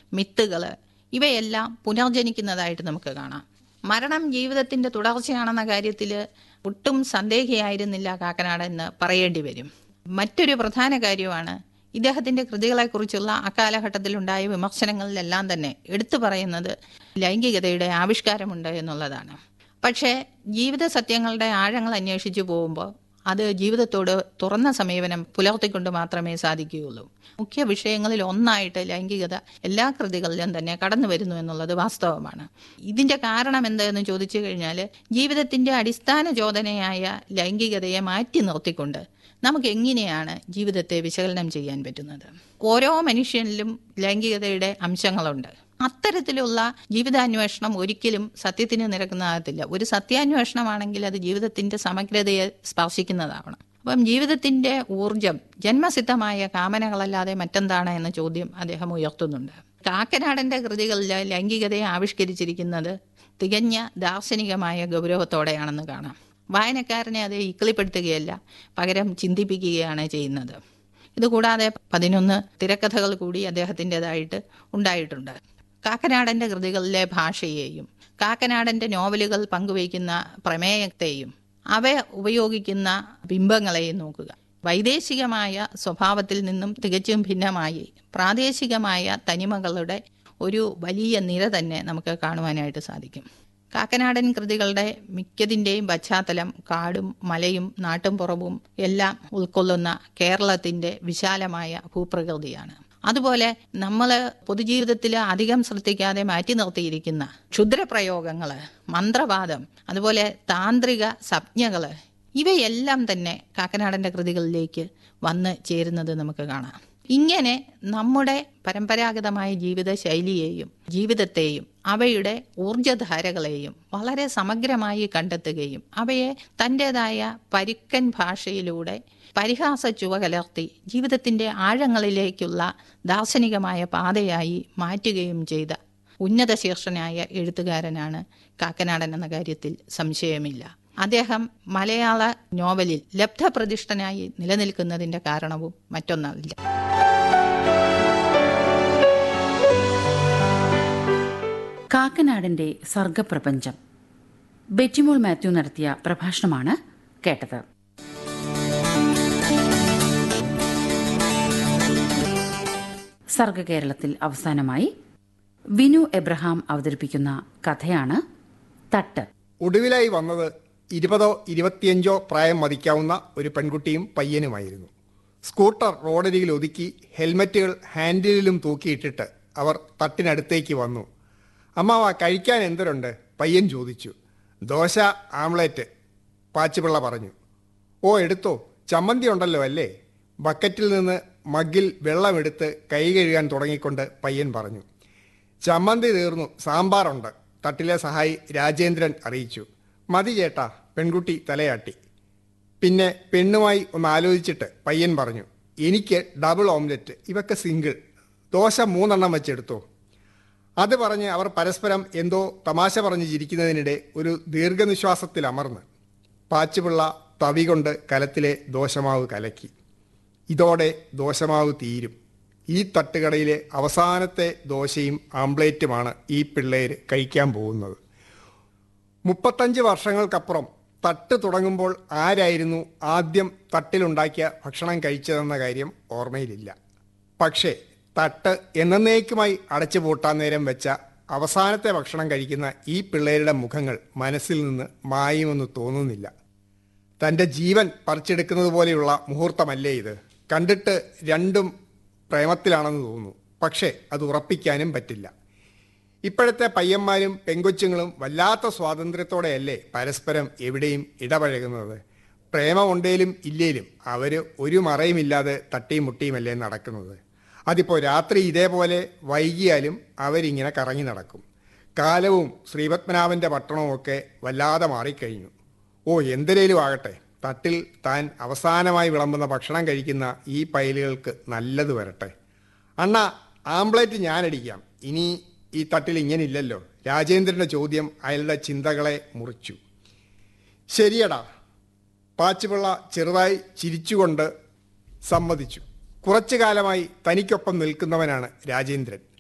മിത്തുകൾ ഇവയെല്ലാം പുനർജനിക്കുന്നതായിട്ട് നമുക്ക് കാണാം മരണം ജീവിതത്തിന്റെ തുടർച്ചയാണെന്ന കാര്യത്തിൽ ഒട്ടും സന്ദേഹിയായിരുന്നില്ല കാക്കനാട് എന്ന് പറയേണ്ടി വരും മറ്റൊരു പ്രധാന കാര്യമാണ് ഇദ്ദേഹത്തിന്റെ കൃതികളെക്കുറിച്ചുള്ള അക്കാലഘട്ടത്തിലുണ്ടായ വിമർശനങ്ങളിലെല്ലാം തന്നെ എടുത്തു പറയുന്നത് ലൈംഗികതയുടെ ആവിഷ്കാരമുണ്ട് എന്നുള്ളതാണ് പക്ഷേ ജീവിത സത്യങ്ങളുടെ ആഴങ്ങൾ അന്വേഷിച്ചു പോകുമ്പോൾ അത് ജീവിതത്തോട് തുറന്ന സമീപനം പുലർത്തിക്കൊണ്ട് മാത്രമേ സാധിക്കുകയുള്ളൂ മുഖ്യ വിഷയങ്ങളിൽ ഒന്നായിട്ട് ലൈംഗികത എല്ലാ കൃതികളിലും തന്നെ കടന്നു വരുന്നു എന്നുള്ളത് വാസ്തവമാണ് ഇതിന്റെ കാരണം എന്തെന്ന് ചോദിച്ചു കഴിഞ്ഞാൽ ജീവിതത്തിന്റെ അടിസ്ഥാന ചോദനയായ ലൈംഗികതയെ മാറ്റി നിർത്തിക്കൊണ്ട് നമുക്ക് എങ്ങനെയാണ് ജീവിതത്തെ വിശകലനം ചെയ്യാൻ പറ്റുന്നത് ഓരോ മനുഷ്യനിലും ലൈംഗികതയുടെ അംശങ്ങളുണ്ട് അത്തരത്തിലുള്ള ജീവിതാന്വേഷണം ഒരിക്കലും സത്യത്തിന് നിരക്കുന്നതാകത്തില്ല ഒരു സത്യാന്വേഷണമാണെങ്കിൽ അത് ജീവിതത്തിന്റെ സമഗ്രതയെ സ്പർശിക്കുന്നതാവണം അപ്പം ജീവിതത്തിന്റെ ഊർജം ജന്മസിദ്ധമായ കാമനകളല്ലാതെ മറ്റെന്താണ് എന്ന ചോദ്യം അദ്ദേഹം ഉയർത്തുന്നുണ്ട് കാക്കനാടന്റെ കൃതികളിൽ ലൈംഗികതയെ ആവിഷ്കരിച്ചിരിക്കുന്നത് തികഞ്ഞ ദാർശനികമായ ഗൗരവത്തോടെയാണെന്ന് കാണാം വായനക്കാരനെ അത് ഇക്കിളിപ്പെടുത്തുകയല്ല പകരം ചിന്തിപ്പിക്കുകയാണ് ചെയ്യുന്നത് ഇതുകൂടാതെ പതിനൊന്ന് തിരക്കഥകൾ കൂടി അദ്ദേഹത്തിൻ്റെതായിട്ട് ഉണ്ടായിട്ടുണ്ട് കാക്കനാടൻ്റെ കൃതികളിലെ ഭാഷയെയും കാക്കനാടൻ്റെ നോവലുകൾ പങ്കുവയ്ക്കുന്ന പ്രമേയത്തെയും അവ ഉപയോഗിക്കുന്ന ബിംബങ്ങളെയും നോക്കുക വൈദേശികമായ സ്വഭാവത്തിൽ നിന്നും തികച്ചും ഭിന്നമായി പ്രാദേശികമായ തനിമകളുടെ ഒരു വലിയ നിര തന്നെ നമുക്ക് കാണുവാനായിട്ട് സാധിക്കും കാക്കനാടൻ കൃതികളുടെ മിക്കതിൻ്റെയും പശ്ചാത്തലം കാടും മലയും നാട്ടുംപുറവും എല്ലാം ഉൾക്കൊള്ളുന്ന കേരളത്തിൻ്റെ വിശാലമായ ഭൂപ്രകൃതിയാണ് അതുപോലെ നമ്മൾ പൊതുജീവിതത്തിൽ അധികം ശ്രദ്ധിക്കാതെ മാറ്റി നിർത്തിയിരിക്കുന്ന ക്ഷുദ്രപ്രയോഗങ്ങൾ മന്ത്രവാദം അതുപോലെ താന്ത്രിക സംജ്ഞകൾ ഇവയെല്ലാം തന്നെ കാക്കനാടൻ്റെ കൃതികളിലേക്ക് വന്ന് ചേരുന്നത് നമുക്ക് കാണാം ഇങ്ങനെ നമ്മുടെ പരമ്പരാഗതമായ ജീവിത ശൈലിയെയും ജീവിതത്തെയും അവയുടെ ഊർജധാരകളെയും വളരെ സമഗ്രമായി കണ്ടെത്തുകയും അവയെ തൻ്റെതായ പരുക്കൻ ഭാഷയിലൂടെ പരിഹാസ ചുവ കലർത്തി ജീവിതത്തിൻ്റെ ആഴങ്ങളിലേക്കുള്ള ദാർശനികമായ പാതയായി മാറ്റുകയും ചെയ്ത ഉന്നത ശീർഷനായ എഴുത്തുകാരനാണ് കാക്കനാടൻ എന്ന കാര്യത്തിൽ സംശയമില്ല അദ്ദേഹം മലയാള നോവലിൽ ലബ്ധപ്രതിഷ്ഠനായി നിലനിൽക്കുന്നതിൻ്റെ കാരണവും മറ്റൊന്നല്ല കാക്കനാടിന്റെ സർഗപ്രപഞ്ചം ബെറ്റിമോൾ മാത്യു നടത്തിയ പ്രഭാഷണമാണ് കേട്ടത് സർഗകേരളത്തിൽ അവസാനമായി വിനു എബ്രഹാം അവതരിപ്പിക്കുന്ന കഥയാണ് തട്ട് ഒടുവിലായി വന്നത് ഇരുപതോ ഇരുപത്തിയഞ്ചോ പ്രായം മതിക്കാവുന്ന ഒരു പെൺകുട്ടിയും പയ്യനുമായിരുന്നു സ്കൂട്ടർ റോഡരികിൽ ഒതുക്കി ഹെൽമറ്റുകൾ ഹാൻഡിലും തൂക്കിയിട്ടിട്ട് അവർ തട്ടിനടുത്തേക്ക് വന്നു അമ്മാവ കഴിക്കാൻ എന്തരുണ്ട് പയ്യൻ ചോദിച്ചു ദോശ ആംലേറ്റ് പാച്ചുപിള്ള പറഞ്ഞു ഓ എടുത്തോ ചമ്മന്തി ഉണ്ടല്ലോ അല്ലേ ബക്കറ്റിൽ നിന്ന് മഗ്ഗിൽ വെള്ളമെടുത്ത് കൈ കഴുകാൻ തുടങ്ങിക്കൊണ്ട് പയ്യൻ പറഞ്ഞു ചമ്മന്തി തീർന്നു സാമ്പാറുണ്ട് തട്ടിലെ സഹായി രാജേന്ദ്രൻ അറിയിച്ചു മതി ചേട്ടാ പെൺകുട്ടി തലയാട്ടി പിന്നെ പെണ്ണുമായി ഒന്ന് ആലോചിച്ചിട്ട് പയ്യൻ പറഞ്ഞു എനിക്ക് ഡബിൾ ഓംലെറ്റ് ഇവക്ക് സിംഗിൾ ദോശ മൂന്നെണ്ണം വെച്ചെടുത്തോ അത് പറഞ്ഞ് അവർ പരസ്പരം എന്തോ തമാശ പറഞ്ഞ് ചിരിക്കുന്നതിനിടെ ഒരു ദീർഘനിശ്വാസത്തിൽ അമർന്ന് പാച്ചുപിള്ള തവി കൊണ്ട് കലത്തിലെ ദോശമാവ് കലക്കി ഇതോടെ ദോശമാവ് തീരും ഈ തട്ടുകടയിലെ അവസാനത്തെ ദോശയും ആംപ്ലേറ്റുമാണ് ഈ പിള്ളേര് കഴിക്കാൻ പോകുന്നത് മുപ്പത്തഞ്ച് വർഷങ്ങൾക്കപ്പുറം തട്ട് തുടങ്ങുമ്പോൾ ആരായിരുന്നു ആദ്യം തട്ടിലുണ്ടാക്കിയ ഭക്ഷണം കഴിച്ചതെന്ന കാര്യം ഓർമ്മയിലില്ല പക്ഷേ തട്ട് എന്നേക്കുമായി അടച്ചു പൂട്ടാൻ നേരം വെച്ച അവസാനത്തെ ഭക്ഷണം കഴിക്കുന്ന ഈ പിള്ളേരുടെ മുഖങ്ങൾ മനസ്സിൽ നിന്ന് മായുമെന്ന് തോന്നുന്നില്ല തൻ്റെ ജീവൻ പറിച്ചെടുക്കുന്നത് പോലെയുള്ള മുഹൂർത്തമല്ലേ ഇത് കണ്ടിട്ട് രണ്ടും പ്രേമത്തിലാണെന്ന് തോന്നുന്നു പക്ഷേ അത് ഉറപ്പിക്കാനും പറ്റില്ല ഇപ്പോഴത്തെ പയ്യന്മാരും പെങ്കൊച്ചുങ്ങളും വല്ലാത്ത സ്വാതന്ത്ര്യത്തോടെയല്ലേ പരസ്പരം എവിടെയും ഇടപഴകുന്നത് പ്രേമമുണ്ടേലും ഇല്ലേലും അവർ ഒരു മറയുമില്ലാതെ തട്ടിയും മുട്ടിയുമല്ലേ നടക്കുന്നത് അതിപ്പോൾ രാത്രി ഇതേപോലെ വൈകിയാലും അവരിങ്ങനെ കറങ്ങി നടക്കും കാലവും ശ്രീപത്മനാഭൻ്റെ പട്ടണവും ഒക്കെ വല്ലാതെ മാറിക്കഴിഞ്ഞു ഓ എന്തിനേലും ആകട്ടെ തട്ടിൽ താൻ അവസാനമായി വിളമ്പുന്ന ഭക്ഷണം കഴിക്കുന്ന ഈ പൈലുകൾക്ക് നല്ലത് വരട്ടെ അണ്ണ ആംപ്ലേറ്റ് ഞാനടിക്കാം ഇനി ഈ തട്ടിൽ ഇങ്ങനെ ഇല്ലല്ലോ രാജേന്ദ്രന്റെ ചോദ്യം അയാളുടെ ചിന്തകളെ മുറിച്ചു ശരിയടാ പാച്ചുപിള്ള ചെറുതായി ചിരിച്ചുകൊണ്ട് സമ്മതിച്ചു കുറച്ചു കാലമായി തനിക്കൊപ്പം നിൽക്കുന്നവനാണ് രാജേന്ദ്രൻ